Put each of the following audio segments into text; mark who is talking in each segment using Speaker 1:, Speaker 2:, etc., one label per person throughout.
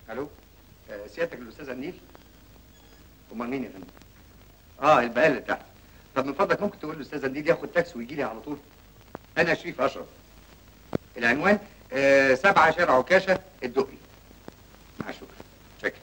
Speaker 1: الو آه، سيادتك الاستاذه النيل امال مين يا فندم اه البقاله اللي تحت طب من فضلك ممكن تقول للاستاذه النيل ياخد تاكسي ويجي لي على طول انا شريف اشرف العنوان آه سبعة شارع عكاشة الدقي مع الشكر شكرا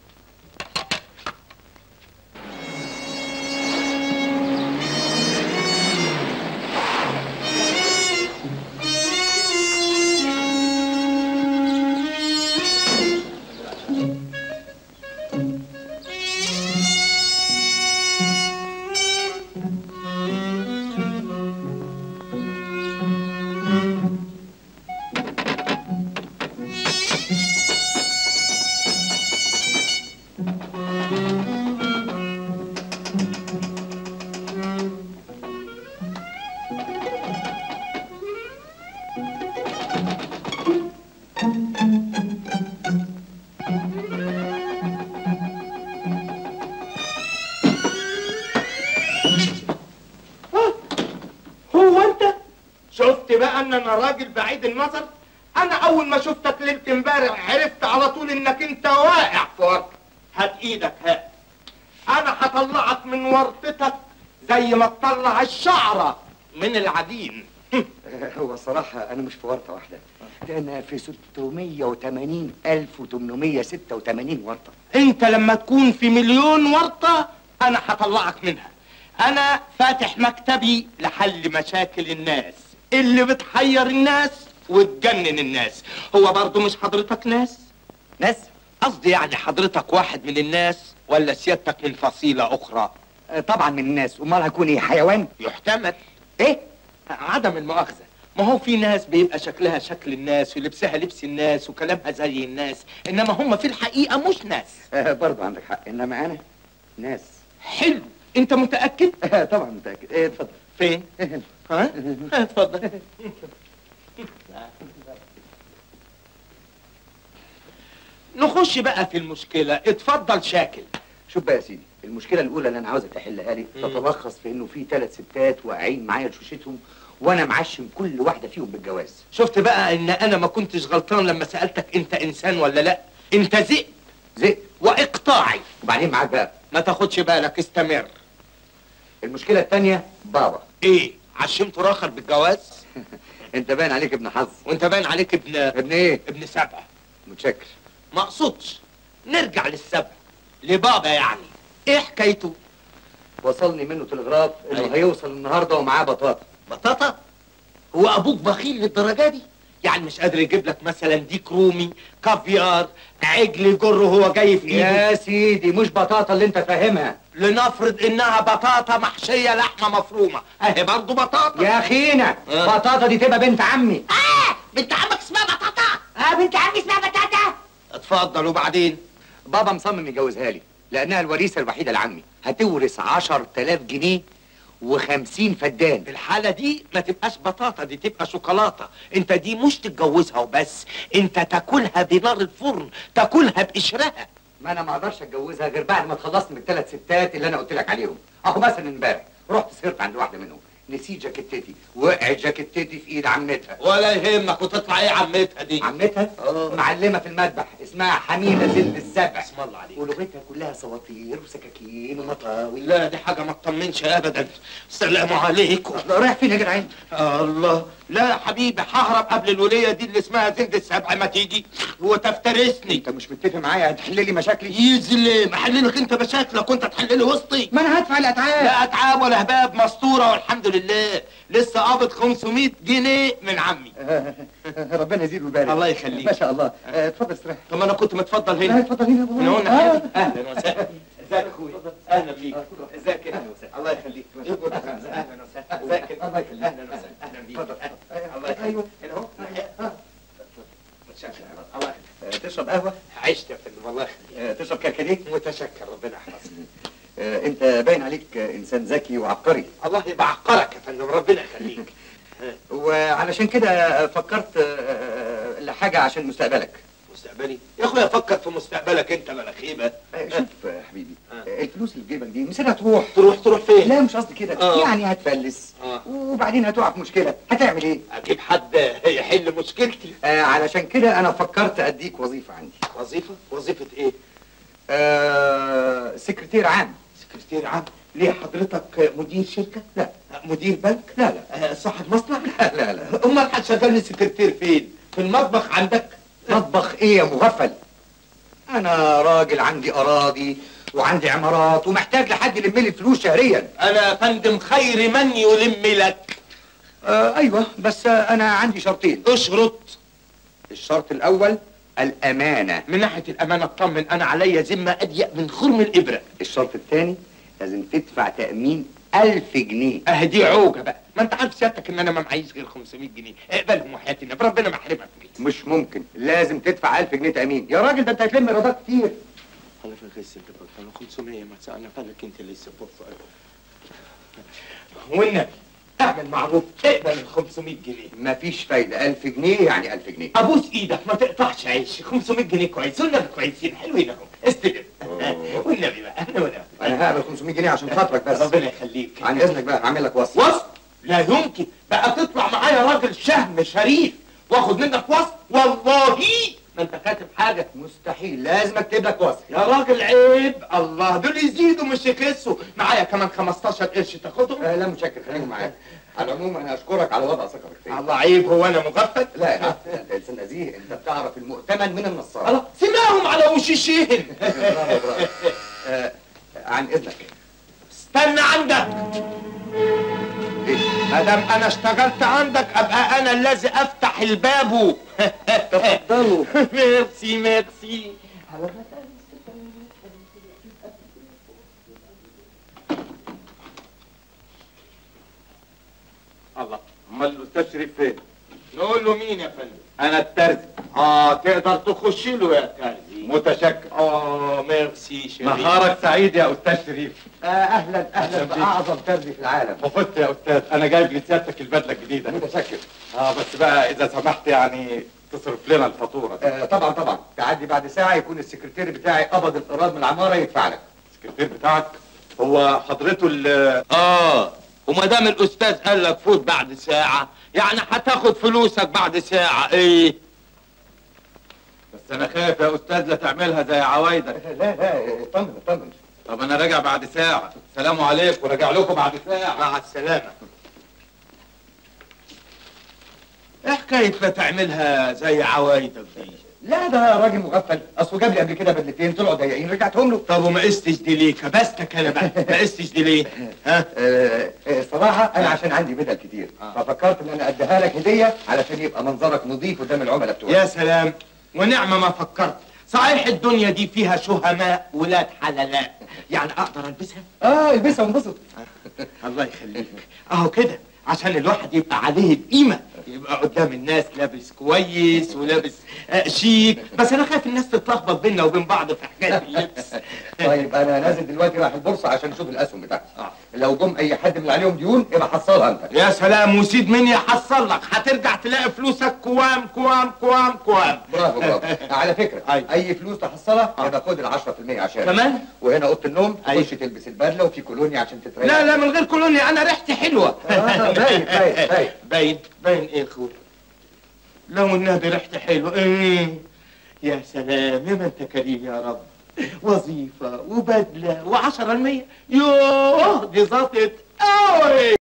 Speaker 2: هو انت شفت بقى ان انا راجل بعيد النظر انا اول ما شفتك ليله امبارح عرفت على طول انك انت واقع في ورطه هات ايدك هات انا هطلعك من ورطتك زي ما تطلع الشعره من العجين
Speaker 1: هو الصراحة أنا مش في ورطة واحدة ده أنا في 680 ألف و886 ورطة
Speaker 2: انت لما تكون في مليون ورطه انا هطلعك منها انا فاتح مكتبي لحل مشاكل الناس اللي بتحير الناس وتجنن الناس هو برضو مش حضرتك ناس
Speaker 1: ناس
Speaker 2: قصدي يعني حضرتك واحد من الناس ولا سيادتك من فصيلة أخرى
Speaker 1: آه، طبعا من الناس أمال هكون إيه حيوان
Speaker 2: يحتمل
Speaker 1: إيه
Speaker 2: عدم المؤاخذة ما هو في ناس بيبقى شكلها شكل الناس ولبسها لبس الناس وكلامها زي الناس إنما هم في الحقيقة مش ناس
Speaker 1: آه برضه عندك حق إنما أنا ناس
Speaker 2: حلو أنت متأكد؟
Speaker 1: آه طبعا متأكد إيه اتفضل
Speaker 2: فين؟ ها؟ اتفضل نخش بقى في المشكلة اتفضل شاكل
Speaker 1: شوف بقى يا سيدي المشكلة الأولى اللي أنا عاوزك تحلها لي
Speaker 2: مم.
Speaker 1: تتلخص في إنه في ثلاث ستات واقعين معايا لشوشتهم وأنا معشم كل واحدة فيهم بالجواز
Speaker 2: شفت بقى ان انا ما كنتش غلطان لما سألتك انت انسان ولا لا انت ذئب
Speaker 1: زي
Speaker 2: واقطاعي
Speaker 1: وبعدين معاك بقى
Speaker 2: ما تاخدش بالك استمر
Speaker 1: المشكلة الثانية بابا
Speaker 2: ايه عشمت راخر بالجواز
Speaker 1: أنت باين عليك ابن حظ
Speaker 2: وانت باين عليك ابن
Speaker 1: ابن إيه؟
Speaker 2: ابن سبع
Speaker 1: متشكر
Speaker 2: ما اقصدش نرجع للسبع لبابا يعني ايه حكايته
Speaker 1: وصلني منه تلغراف إنه
Speaker 2: أيوة.
Speaker 1: هيوصل النهاردة ومعاه بطاطا
Speaker 2: بطاطا هو ابوك بخيل للدرجه دي يعني مش قادر يجيب لك مثلا ديك رومي كافيار عجل يجر وهو جاي في ايده
Speaker 1: يا سيدي مش بطاطا اللي أنت فاهمها
Speaker 2: لنفرض انها بطاطا محشيه لحمه مفرومه اهي برضه بطاطا
Speaker 1: يا أخينا
Speaker 2: آه.
Speaker 1: بطاطا دي تبقى بنت عمي
Speaker 2: اه بنت عمك اسمها بطاطا
Speaker 1: اه بنت عمي اسمها بطاطا
Speaker 2: اتفضل وبعدين
Speaker 1: بابا مصمم يجوزها لي لانها الوريثه الوحيده لعمي هتورث 10000 جنيه و50 فدان
Speaker 2: في الحاله دي ما تبقاش بطاطا دي تبقى شوكولاته انت دي مش تتجوزها وبس انت تاكلها بنار الفرن تاكلها بقشرها
Speaker 1: ما انا ما اقدرش اتجوزها غير بعد ما تخلصت من الثلاث ستات اللي انا قلت لك عليهم اهو مثلا امبارح رحت سهرت عند واحده منهم نسيت جاكيتتي وقعت جاكيتتي في ايد عمتها
Speaker 2: ولا يهمك وتطلع ايه عمتها دي
Speaker 1: عمتها
Speaker 2: آه.
Speaker 1: معلمه في المذبح اسمها حميده زند السبع
Speaker 2: اسم الله عليك
Speaker 1: ولغتها كلها سواطير وسكاكين ومطاوي
Speaker 2: لا دي حاجه ما تطمنش ابدا السلام عليكم
Speaker 1: لا رايح فين يا جدعان
Speaker 2: الله لا يا حبيبي ههرب قبل الوليه دي اللي اسمها زند السبع ما تيجي وتفترسني
Speaker 1: انت مش متفق معايا هتحل لي مشاكلي
Speaker 2: يزلم احللك انت مشاكلك وانت تحل لي وسطي
Speaker 1: ما انا هدفع الاتعاب
Speaker 2: لا اتعاب ولا هباب مستوره والحمد لله لسه قابض 500 جنيه من عمي
Speaker 1: ربنا يزيد ويبارك
Speaker 2: الله يخليك.
Speaker 1: ما شاء الله آه، اتفضل استريح
Speaker 2: طب ما انا كنت متفضل
Speaker 1: لا
Speaker 2: هنا
Speaker 1: اتفضل هنا
Speaker 2: من هنا
Speaker 1: آه.
Speaker 2: حبيبي. اهلا وسهلا ازيك يا اخويا اهلا بيك ازيك انت الله يخليك اهلا وسهلا ازيك انت
Speaker 1: الله يخليك.
Speaker 2: اهلا وسهلا اهلا بيك
Speaker 1: اتفضل.
Speaker 2: الله يخليك
Speaker 1: ايوه
Speaker 2: هنا اهو متشكر الله يخليك
Speaker 1: آه، تشرب قهوه
Speaker 2: عشت يا فندم الله يخليك
Speaker 1: آه، تشرب كركديه
Speaker 2: متشكر ربنا يحفظك
Speaker 1: آه، انت باين عليك آه، انسان ذكي وعبقري
Speaker 2: الله يبقى عقرك يا فندم ربنا يخليك
Speaker 1: وعلشان كده فكرت آه، لحاجه عشان مستقبلك
Speaker 2: مستقبلي يا اخويا فكر في مستقبلك انت بلا خيبه
Speaker 1: آه، شوف آه، حبيبي
Speaker 2: آه.
Speaker 1: آه، الفلوس اللي في جيبك دي مصيرها تروح
Speaker 2: تروح تروح فين
Speaker 1: لا مش قصدي كده
Speaker 2: آه.
Speaker 1: يعني هتفلس
Speaker 2: آه.
Speaker 1: وبعدين هتقع في مشكله هتعمل ايه
Speaker 2: اجيب حد يحل مشكلتي
Speaker 1: آه علشان كده انا فكرت اديك وظيفه عندي
Speaker 2: وظيفه وظيفه ايه
Speaker 1: آه سكرتير عام
Speaker 2: سكرتير عام ليه حضرتك مدير شركه
Speaker 1: لا
Speaker 2: مدير بنك
Speaker 1: لا لا
Speaker 2: آه، صاحب مصنع
Speaker 1: لا لا لا
Speaker 2: امال هتشغلني سكرتير فين في المطبخ عندك
Speaker 1: مطبخ ايه يا مغفل انا راجل عندي اراضي وعندي عمارات ومحتاج لحد يلم لي فلوس شهريا
Speaker 2: انا يا فندم خير من يلم لك
Speaker 1: آه ايوه بس آه انا عندي شرطين
Speaker 2: اشرط
Speaker 1: الشرط الاول الامانه
Speaker 2: من ناحيه الامانه اطمن انا عليا ذمه اضيق من خرم الابره
Speaker 1: الشرط الثاني لازم تدفع تامين ألف جنيه
Speaker 2: اه دي عوجه بقى ما انت عارف سيادتك ان انا ما معيش غير 500 جنيه اقبلهم وحياه النبي ربنا ما يحرمك مني
Speaker 1: مش ممكن لازم تدفع ألف جنيه تامين يا راجل ده انت هتلم ايرادات كتير
Speaker 2: الله في الغس انت بطل 500 ما تسالنا بالك انت لسه بطل والنبي اعمل معروف اقبل ال 500 جنيه
Speaker 1: مفيش فايده ألف جنيه يعني ألف جنيه
Speaker 2: ابوس ايدك ما تقطعش عيش 500 جنيه كويس والنبي كويسين حلوين اهو استلم
Speaker 1: أوه.
Speaker 2: والنبي بقى والنبي
Speaker 1: انا هقبل 500 جنيه عشان خاطرك بس
Speaker 2: ربنا يخليك
Speaker 1: عن اذنك بقى هعمل لك وصف
Speaker 2: وصف لا يمكن بقى تطلع معايا راجل شهم شريف واخد منك وصف والله ما انت كاتب حاجه
Speaker 1: مستحيل لازم اكتب لك وصف
Speaker 2: يا راجل عيب الله دول يزيدوا مش يخسوا معايا كمان 15 قرش تاخدهم
Speaker 1: آه لا متشكر خليهم معاك على العموم انا اشكرك على وضع ثقتك فيا
Speaker 2: الله عيب هو انا مغفل
Speaker 1: لا لا انت انسان نزيه انت بتعرف المؤتمن من النصارى
Speaker 2: الله سماهم على وشيشين
Speaker 1: برافو، برافو. آه، عن اذنك
Speaker 2: استنى عندك
Speaker 1: إيه؟
Speaker 2: ما دام انا اشتغلت عندك ابقى انا الذي افتح الباب
Speaker 1: تفضلوا
Speaker 2: ميرسي ميرسي الله
Speaker 3: امال الاستاذ شريف فين؟
Speaker 2: نقول له مين يا فندم
Speaker 3: انا الترزي
Speaker 2: اه تقدر تخش له يا ترزي
Speaker 3: متشكر
Speaker 2: اه ميرسي شريف
Speaker 3: نهارك سعيد يا استاذ شريف
Speaker 1: آه، اهلا اهلا
Speaker 3: أهلا بيك.
Speaker 1: باعظم ترزي في العالم
Speaker 3: وفزت يا استاذ انا جايب لسيادتك البدله الجديده
Speaker 1: متشكر
Speaker 3: اه بس بقى اذا سمحت يعني تصرف لنا الفاتوره دي.
Speaker 1: آه، طبعا طبعا تعدي بعد ساعه يكون السكرتير بتاعي قبض الايراد من العماره يدفع لك
Speaker 3: السكرتير بتاعك هو حضرته ال
Speaker 2: اه وما دام الاستاذ قال لك فوت بعد ساعه يعني هتاخد فلوسك بعد ساعه ايه
Speaker 3: بس انا خايف يا استاذ لا تعملها زي عوايدك
Speaker 1: لا لا اطمن اطمن
Speaker 3: طب انا راجع بعد ساعه سلام عليكم راجع لكم بعد ساعه
Speaker 2: مع السلامه ايه حكايه لا تعملها زي عوايدك دي
Speaker 1: لا ده راجل مغفل اصله جاب لي قبل كده بدلتين طلعوا ضيقين رجعتهم له
Speaker 2: طب وما قستش دي ليه كبستك انا بقى ما قستش دي ليه ها
Speaker 1: آه، آه، الصراحة أنا عشان عندي بدل كتير
Speaker 2: آه.
Speaker 1: ففكرت إن أنا أديها لك هدية علشان يبقى منظرك نظيف قدام العملاء بتوعك
Speaker 2: يا سلام ونعمة ما فكرت صحيح الدنيا دي فيها شهماء ولاد حللاء يعني اقدر البسها
Speaker 1: آه البسها وانبسط
Speaker 2: الله يخليك اهو كده عشان الواحد يبقى عليه القيمة يبقى قدام الناس لابس كويس ولابس آه شيك بس انا خايف الناس تتلخبط بينا وبين بعض في حكاية اللبس
Speaker 1: طيب أنا نازل دلوقتي رايح البورصة عشان أشوف الأسهم بتاعتي
Speaker 2: آه.
Speaker 1: لو جم أي حد من اللي عليهم ديون يبقى حصلها أنت
Speaker 2: يا سلام وسيد مين يحصل لك هترجع تلاقي فلوسك كوام كوام كوام كوام
Speaker 1: برافو برافو على فكرة
Speaker 2: أيوة.
Speaker 1: أي فلوس تحصلها
Speaker 2: آه.
Speaker 1: يبقى خد ال 10% عشان
Speaker 2: كمان؟
Speaker 1: وهنا أوضة النوم
Speaker 2: أيوة.
Speaker 1: تخش تلبس البدلة وفي كولونيا عشان تتريح
Speaker 2: لا لا من غير كولونيا انا ريحتي حلوة
Speaker 1: آه، باين باين باين
Speaker 2: باين باين ايه اخوي لو النبي ريحتي حلوة ايه يا سلام يا ما انت كريم يا رب وظيفة وبدلة وعشرة المية يوه دي زطت قوي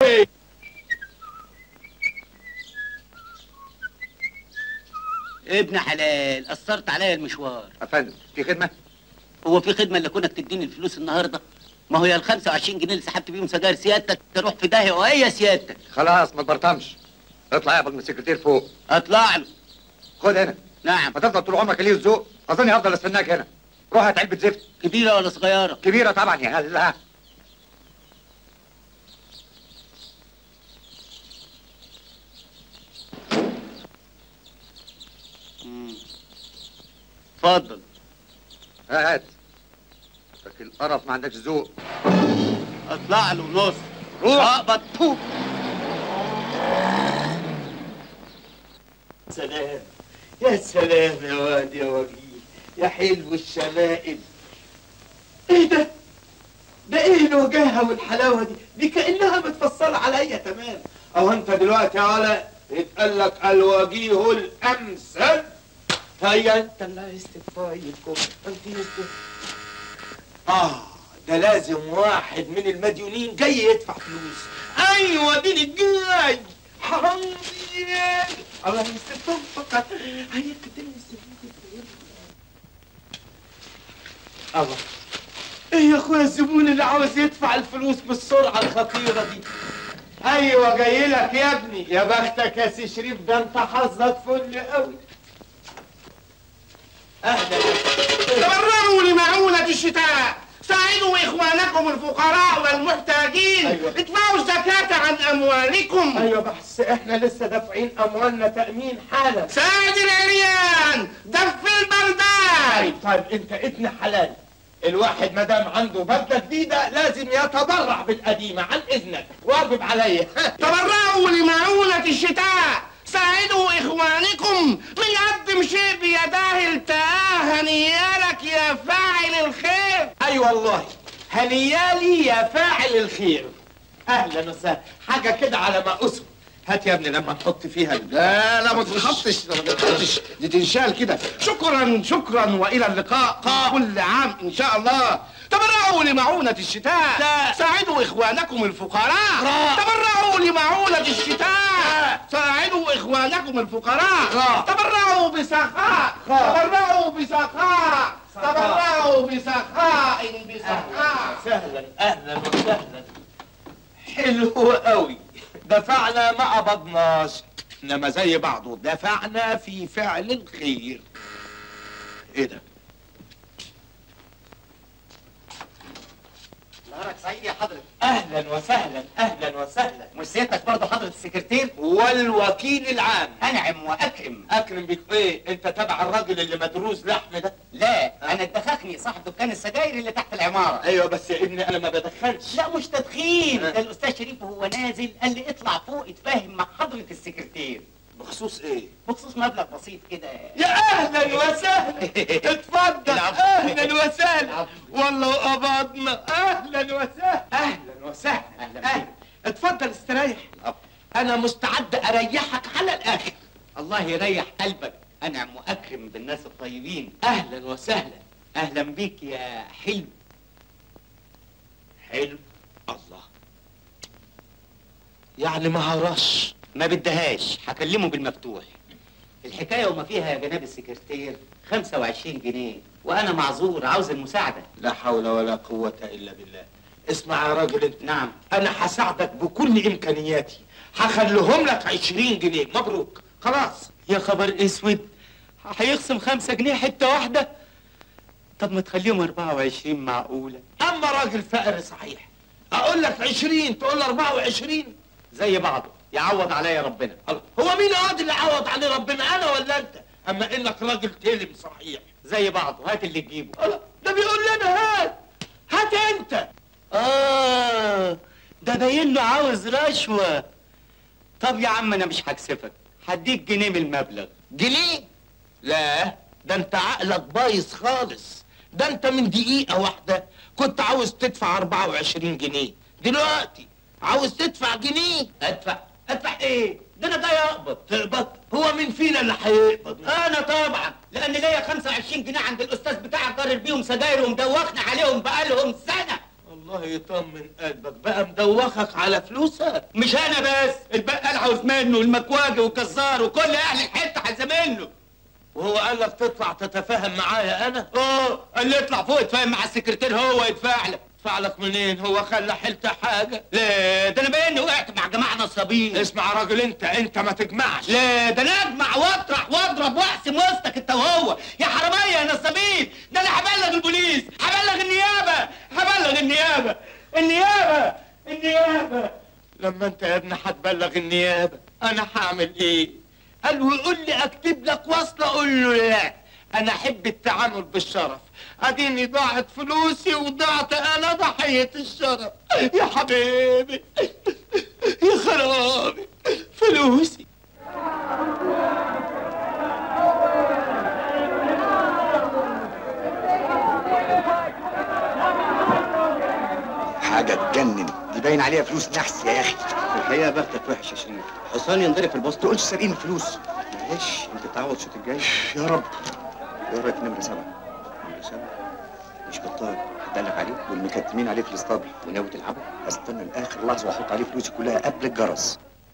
Speaker 4: ابن حلال قصرت عليا المشوار
Speaker 1: يا فندم في خدمة
Speaker 4: هو في خدمه اللي كونك تديني الفلوس النهارده ما هو يا ال 25 جنيه اللي سحبت بيهم سجاير سيادتك تروح في داهيه وهي سيادتك
Speaker 1: خلاص ما تبرطمش اطلع اقبض من السكرتير فوق
Speaker 4: اطلع له
Speaker 1: خد هنا
Speaker 4: نعم
Speaker 1: ما تفضل طول عمرك ليه الذوق اظني هفضل استناك هنا روح هات علبه زفت
Speaker 4: كبيره ولا صغيره
Speaker 1: كبيره طبعا يا هلا
Speaker 4: مم. اتفضل
Speaker 1: هات لكن القرف ما عندكش ذوق
Speaker 4: اطلع له نص
Speaker 1: روح.
Speaker 4: اقبض فوق
Speaker 2: سلام يا سلام يا واد يا وجيه يا حلو الشمائل ايه ده ده ايه الوجاهه والحلاوه دي دي كانها متفصله عليا تمام او انت دلوقتي يا ولا يتقال لك الوجيه الامثل هيا انت اللي عايز تتفايلكم انت يست- اه ده لازم واحد من المديونين جاي يدفع فلوس ايوه دي الجاي حرام عليك. الله يستر فقط هيا كده الله ايه يا اخويا الزبون اللي عاوز يدفع الفلوس بالسرعه الخطيره دي ايوه جاي لك يا ابني يا بختك يا سي شريف ده انت حظك فل قوي اهلا
Speaker 5: تبرعوا لمعونة الشتاء ساعدوا إخوانكم الفقراء والمحتاجين
Speaker 2: أيوة.
Speaker 5: ادفعوا الزكاة عن أموالكم
Speaker 2: ايوه بس احنا لسه دافعين اموالنا تامين حالا
Speaker 5: ساعد العريان دف البلدان
Speaker 2: طيب طيب انت ابن حلال الواحد ما دام عنده بدله جديده لازم يتبرع بالقديمه عن اذنك واجب عليا
Speaker 5: تبرعوا لمعونة الشتاء ساعدوا إخوانكم من يقدم شيء بيداه التاه هنيالك يا فاعل الخير
Speaker 2: اي والله هنيالي يا فاعل الخير اهلا وسهلا حاجه كده على ما اسم هات يا ابني لما نحط فيها ال-
Speaker 5: لا لا ما تنحطش لا ما تنحطش دي تنشال كده شكرا شكرا والى اللقاء كل عام ان شاء الله تبرعوا لمعونة الشتاء
Speaker 2: لا.
Speaker 5: ساعدوا اخوانكم الفقراء
Speaker 2: لا.
Speaker 5: تبرعوا لمعونة الشتاء ساعدوا اخوانكم الفقراء
Speaker 2: لا.
Speaker 5: تبرعوا بسخاء
Speaker 2: لا.
Speaker 5: تبرعوا بسخاء تبرعوا بسخاء بسخاء
Speaker 2: سهلا اهلا وسهلا حلو قوي دفعنا ما قبضناش انما زي بعضه دفعنا في فعل الخير ايه ده
Speaker 4: نهارك سعيد يا حضرتك
Speaker 2: اهلا وسهلا اهلا وسهلا
Speaker 4: مش سيادتك برضه حضرة السكرتير
Speaker 2: والوكيل العام
Speaker 4: انعم واكرم
Speaker 2: اكرم بك ايه انت تبع الراجل اللي مدروس لحم ده
Speaker 4: لا انا الدخاخني صاحب دكان السجاير اللي تحت العماره
Speaker 2: ايوه بس يا ابني انا ما بدخنش
Speaker 4: لا مش تدخين
Speaker 2: أه.
Speaker 4: ده الاستاذ شريف وهو نازل قال لي اطلع فوق اتفاهم مع حضرة السكرتير
Speaker 2: بخصوص ايه
Speaker 4: بخصوص مبلغ بسيط كده
Speaker 2: يا اهلا وسهلا اتفضل
Speaker 4: العفو.
Speaker 2: اهلا وسهلا
Speaker 4: العفو.
Speaker 2: والله قبضنا اهلا وسهلا اهلا وسهلا
Speaker 4: أهلا
Speaker 2: اهلا
Speaker 4: بيك.
Speaker 2: اتفضل استريح
Speaker 4: العفو.
Speaker 2: انا مستعد اريحك على الاخر
Speaker 4: الله يريح قلبك انعم واكرم بالناس الطيبين
Speaker 2: اهلا وسهلا
Speaker 4: اهلا بيك يا حلم
Speaker 2: حلو الله يعني ما هرش
Speaker 4: ما بدهاش هكلمه بالمفتوح الحكايه وما فيها يا جناب السكرتير 25 جنيه وانا معذور عاوز المساعده
Speaker 2: لا حول ولا قوة الا بالله اسمع يا راجل انت
Speaker 4: نعم
Speaker 2: انا هساعدك بكل امكانياتي هخليهم لك عشرين جنيه مبروك خلاص
Speaker 4: يا خبر اسود هيخصم خمسة جنيه حته واحده طب ما تخليهم 24 معقوله
Speaker 2: اما راجل فقر صحيح اقول لك عشرين تقول له اربعة وعشرين
Speaker 4: زي بعضه يعوض عليا ربنا
Speaker 2: الله هو مين قاضي اللي عوض عليه ربنا انا ولا انت اما انك راجل تلم صحيح
Speaker 4: زي بعضه هات اللي تجيبه
Speaker 2: الله ده بيقول لنا هات هات انت
Speaker 4: اه ده باين له عاوز رشوه طب يا عم انا مش هكسفك هديك جنيه من المبلغ
Speaker 2: جنيه لا ده انت عقلك بايظ خالص ده انت من دقيقة واحدة كنت عاوز تدفع 24 جنيه دلوقتي عاوز تدفع جنيه
Speaker 4: ادفع ادفع ايه ده انا جاي اقبض
Speaker 2: تقبض هو مين فينا اللي هيقبض
Speaker 4: انا طبعا لان ليا 25 جنيه عند الاستاذ بتاعك جارر بيهم سجاير ومدوخنا عليهم بقالهم سنه
Speaker 2: الله يطمن قلبك بقى مدوخك على فلوسك
Speaker 4: مش انا بس البقال عاوز منه المكواجي والجزار وكل اهل الحته عايزه منه
Speaker 2: وهو قال لك تطلع تتفاهم معايا انا
Speaker 4: اه قال لي اطلع فوق اتفاهم مع السكرتير هو يدفع لك
Speaker 2: ادفع لك منين هو خلى حيلته حاجة
Speaker 4: لا ده انا باين وقعت مع جماعه نصابين
Speaker 2: اسمع يا راجل انت انت ما تجمعش
Speaker 4: لا ده انا اجمع واطرح واضرب واقسم وسطك انت وهو يا حراميه يا نصابين ده انا هبلغ البوليس هبلغ النيابه هبلغ النيابه النيابه النيابه
Speaker 2: لما انت يا ابني هتبلغ النيابه انا هعمل ايه قال ويقول لي اكتب لك وصله اقول له لا انا احب التعامل بالشرف اديني ضاعت فلوسي وضعت انا ضحيه الشرف يا حبيبي يا خرابي فلوسي
Speaker 6: حاجة
Speaker 1: باين عليها فلوس نحس يا اخي الحقيقه بختك وحش يا شريف حصان ينضرب في البسط تقولش سارقين الفلوس معلش انت تعوض الشوط الجاي يا رب ايه رايك في نمره سبعه نمره سبعه مش بطال هدلك عليه والمكتمين عليه في الاسطبل وناوي تلعبه استنى لاخر لحظه واحط عليه فلوسي كلها قبل الجرس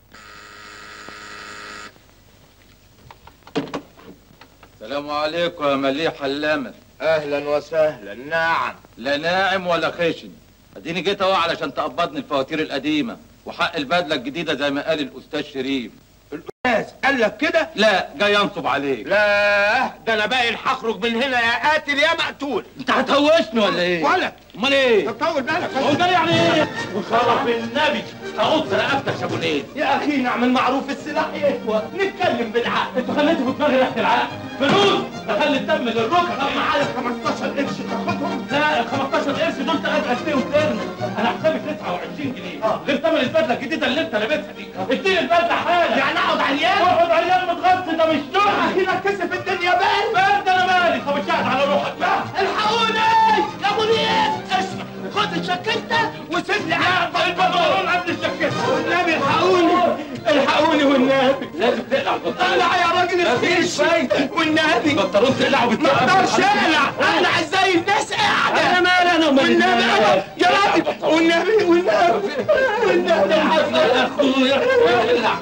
Speaker 3: السلام عليكم يا مليح حلامة
Speaker 2: اهلا وسهلا نعم
Speaker 3: لا ناعم ولا خشن اديني جيت اهو علشان تقبضني الفواتير القديمة وحق البدلة الجديدة زي ما قال الأستاذ شريف
Speaker 2: ناس قال لك كده
Speaker 3: لا جاي ينصب عليك
Speaker 2: لا ده انا باين هخرج من هنا يا قاتل يا مقتول
Speaker 3: انت هتهوشني ولا ايه؟
Speaker 2: ولا
Speaker 3: امال ايه؟
Speaker 2: طول بالك
Speaker 3: هو ده يعني ايه؟ وشرف بالنبي هقص رقبتك يا ابو ليل
Speaker 2: يا اخي نعمل معروف السلاح يقوى نتكلم بالعقل
Speaker 3: انتوا خليتوا في دماغي ريحة العقل فلوس دخل الدم للركب
Speaker 2: طب معايا 15 قرش تاخدهم
Speaker 3: لا ال 15 قرش دول تلات ألفين وترن انا حسابي 29 جنيه غير ثمن البدله الجديده اللي انت لابسها دي اديني البدله حالا
Speaker 2: يعني اقعد عيان
Speaker 3: اقعد عيال متغطي ده مش
Speaker 2: يا
Speaker 3: شغل
Speaker 2: اخي لا كسف الدنيا بال
Speaker 3: بس انا مالي طب اشتغل على روحك بقى
Speaker 2: الحقوني يا ابو ليس اسمع خد الشكلته وسيب لي عقد
Speaker 3: البنطلون قبل الشكل
Speaker 2: والنبي الحقوني الحقوني والنبي
Speaker 3: لازم تقلع البنطلون
Speaker 2: طلع يا راجل
Speaker 3: مفيش فايدة.
Speaker 2: والنبي
Speaker 3: البنطلون تقلعه
Speaker 2: ما
Speaker 3: بالتقل
Speaker 2: اقدرش اقلع اقلع ازاي الناس قاعده
Speaker 3: انا مالي انا ومال
Speaker 2: والنبي
Speaker 3: الناس.
Speaker 2: يا راجل والنبي والنبي والنبي
Speaker 3: حصل يا اخويا اقلع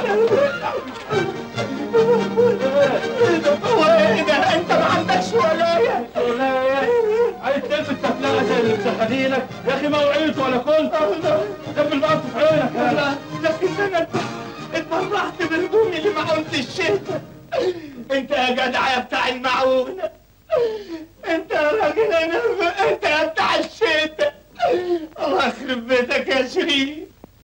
Speaker 2: هو ايه ده انت ما عندكش ولايه
Speaker 3: عايز تلبس تفلقه زي اللي مسخنينك يا اخي ما وعيت ولا كنت دب البقص في عينك يا
Speaker 2: لكن انا اتبرعت بالهدوم اللي معونة الشتا انت يا جدع يا بتاع المعونة انت يا راجل انا انت يا بتاع الشتا الله يخرب بيتك يا شريف